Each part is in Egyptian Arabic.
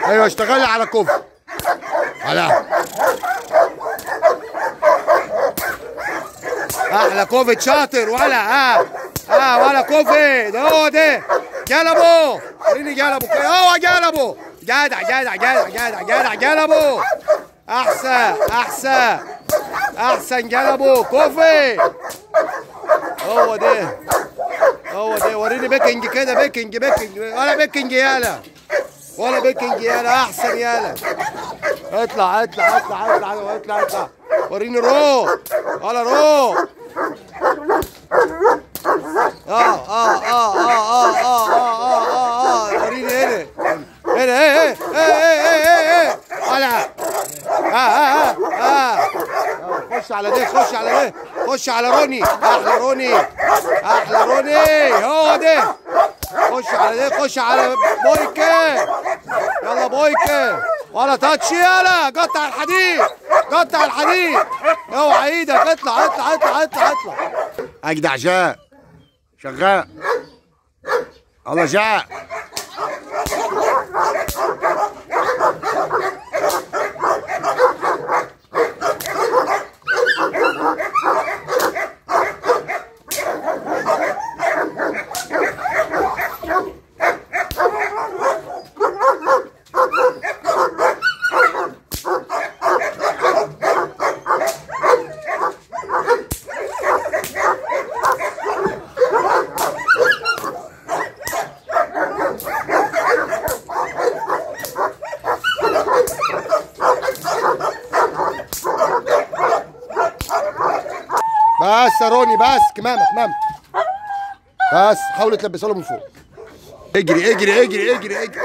ايوه اشتغلي على كوفي على احلى كوفي شاطر ولا ها ها ولا كوفي ده هو ده جلبه وريني جلبه كده هو جلبه جدع جدع جدع جدع جدع جلبه احسن احسن احسن جلبه كوفي هو ده هو ده وريني بيكنج كده بيكنج بيكنج ولا بيكنج يالا ولا بيكنج يالا احسن يالا اطلع اطلع اطلع اطلع اطلع اطلع وريني رو ولا رو اه اه اه اه اه اه اه اه اه وريني هنا هنا ايه ايه ايه ايه ايه ايه ولا اه اه اه اه خش على ده خش على ده خش على روني احلى روني احلى روني هو ده خش على ده خش على بويكا يلا بويكا ولا تاتش يلا قطع الحديد قطع الحديد اوعى ايدك اطلع اطلع اطلع اطلع اطلع اجدع جاء شغال الله جاء بس يا روني بس كمامة كمامة بس حاول تلبسها له من فوق اجري اجري اجري اجري اجري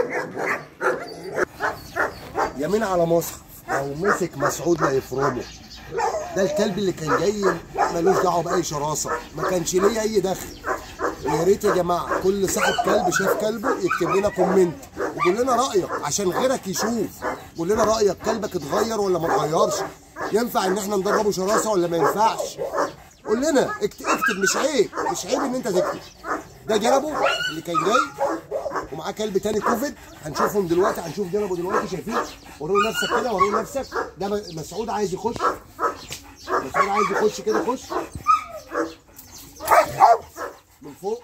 يمين على مصحف لو مسك مسعود لا يفرمه ده الكلب اللي كان جاي ملوش دعوه باي شراسه ما كانش ليه اي دخل يا ريت يا جماعه كل صاحب كلب شاف كلبه يكتب لنا كومنت وقول لنا رايك عشان غيرك يشوف قول لنا رايك كلبك اتغير ولا ما اتغيرش ينفع ان احنا ندربه شراسه ولا ما ينفعش قول لنا اكت- اكتب مش عيب مش عيب ان انت تكتب ده جربه اللي كان جاي ومعاه كلب تاني كوفيد هنشوفهم دلوقتي هنشوف جربه دلوقتي شايفين وروا نفسك كده وروا نفسك ده م- مسعود عايز يخش مسعود عايز يخش كده خش من فوق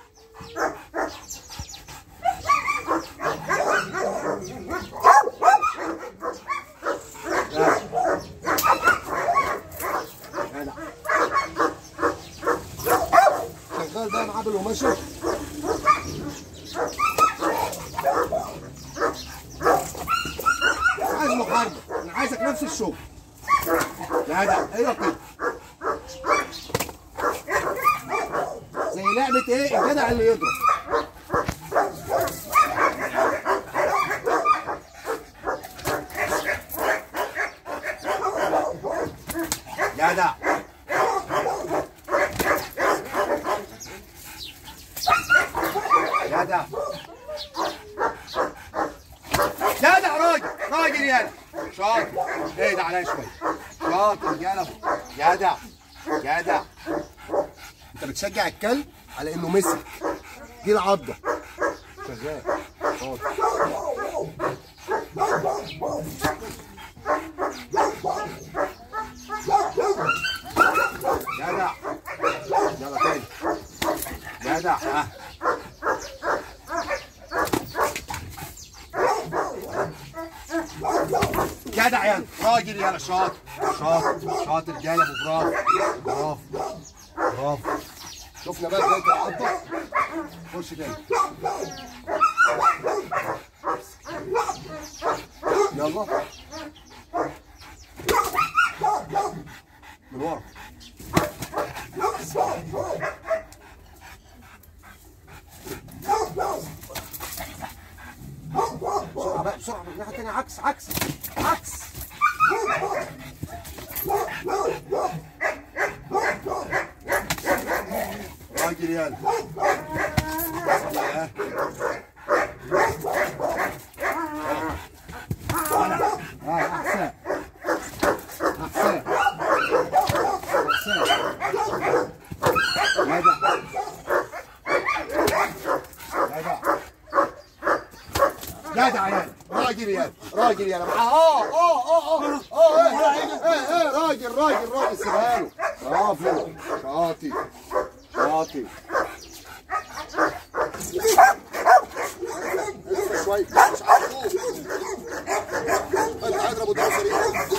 جدع. شغال بقى معاه بالقماشه مش عايز محاربه انا عايزك نفس الشغل جدع ايوه كده زي لعبه ايه الجدع اللي يضرب جدع جدع جدع راجل راجل يالا شاطر اهدى عليا شويه شاطر يالا جدع جدع انت بتشجع الكلب على انه مسك دي العضه شغال شاطر جدع يلا تاني جدع ها جدع يلا راجل يلا شاطر شاطر شاطر جالب برافو برافو برافو شفنا بقى بدايه العضه خش تاني يلا من ورا بسرعه بقى بسرعه من الناحيه التانيه عكس عكس عكس راجل يلا يلا. آه، احسن احسن احسن جدع جدع جدع يا راجل يا راجل يا معاه اه اه اه اه اه ايه ايه ايه راجل راجل راجل سيبها له برافو شاطي شاطي لسه شوية مش عارف اقول انت هضرب قدام سريع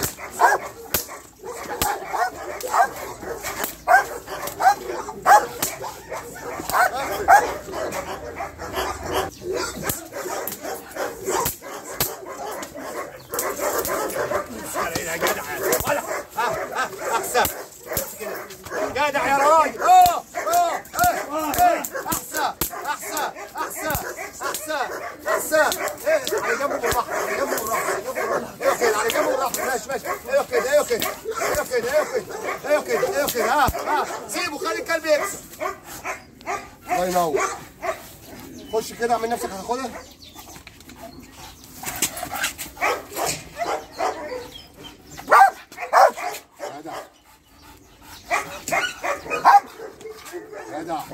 يا جدع ولا ها ها احسن جدع يا راجل اه اه ايه ايه احسن احسن احسن احسن احسن ايه على جنبه بالراحه على جنبه بالراحه على جنبه بالراحه ايوه كده على جنبه بالراحه ماشي ماشي ايوه كده ايوه كده ايوه كده ايوه كده ايوه كده ايوه كده ها ها سيبه خلي الكلب يكسب الله ينور خش كده اعمل نفسك هتاخدها جدع جدع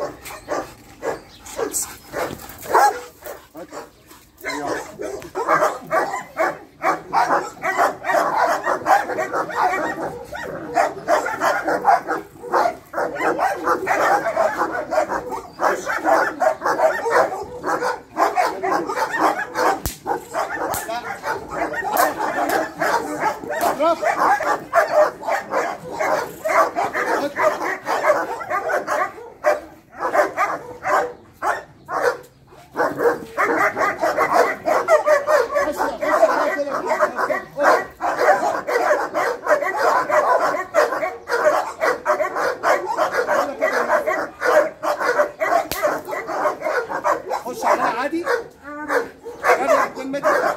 خش عليها عادي خلي 2 متر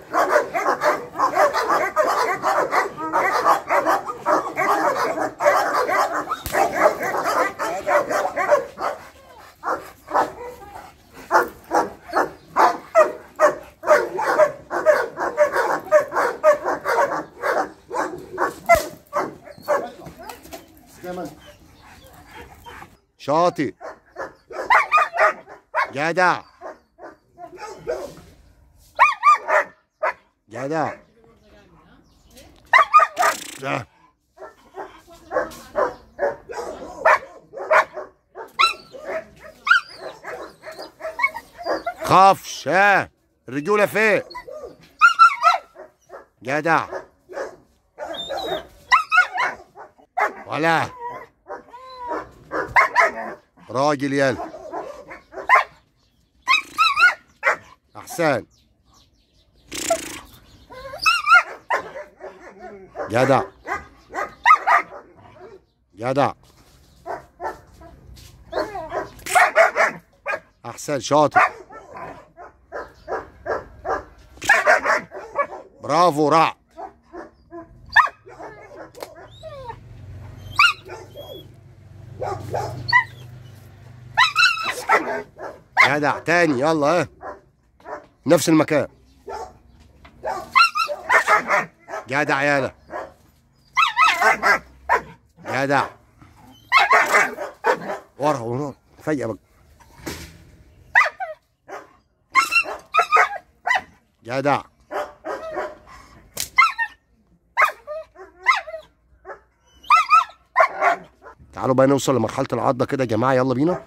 شاطئ جدع جدع ده خافش ها الرجولة فين جدع ولا راجل يلا احسن جدع جدع احسن شاطر برافو رع جدع تاني يلا ها نفس المكان جدع يالا جدع ورا ورا فجأة بقى جدع تعالوا بقى نوصل لمرحلة العضة كده يا جماعة يلا بينا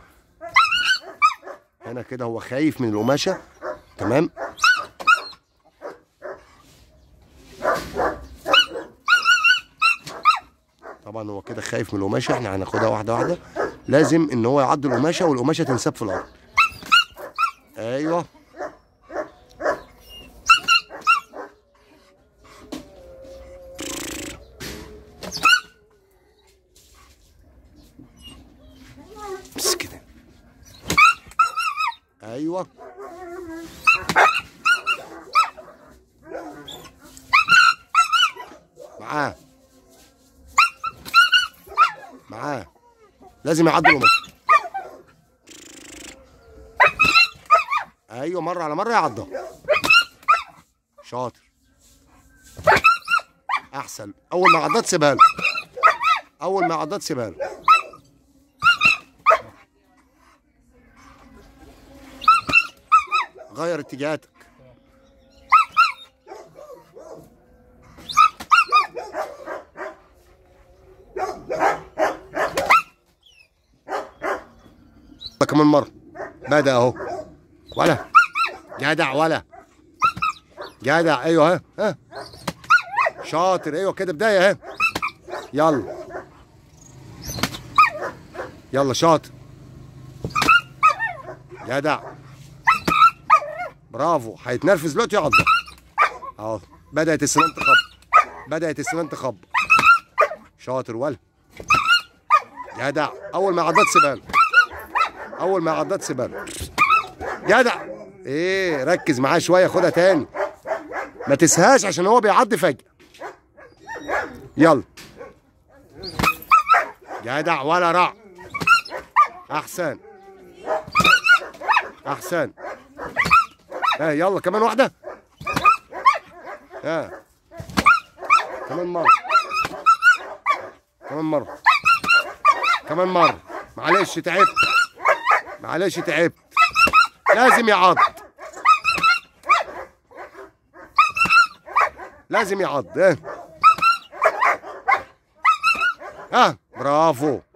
هنا كده هو خايف من القماشة تمام طبعا هو كده خايف من القماشة احنا هناخدها واحدة واحدة لازم ان هو يعض القماشة والقماشة تنساب في الأرض ايوه بس كده ايوه معاه معاه لازم يعضوا القماش ايوه مره على مره يعضها شاطر احسن اول ما عضت سيبها له اول ما عضت سيبها له غير اتجاهاتك كمان مره بدا اهو ولا جدع ولا جدع ايوه ها ها شاطر ايوه كده بدايه ها يلا يلا شاطر جدع برافو هيتنرفز دلوقتي يقعد اهو بدات السنان تخب بدات السنان تخب شاطر ولا جدع اول ما عضات سيبها له. اول ما عضات سيبها له. جدع ايه ركز معاه شويه خدها تاني ما تسهاش عشان هو بيعض فجأة يلا جدع ولا رع احسن احسن ها يلا كمان واحده ها كمان مره كمان مره كمان مره معلش تعبت معلش تعبت لازم يعض لازم يعض ها ها برافو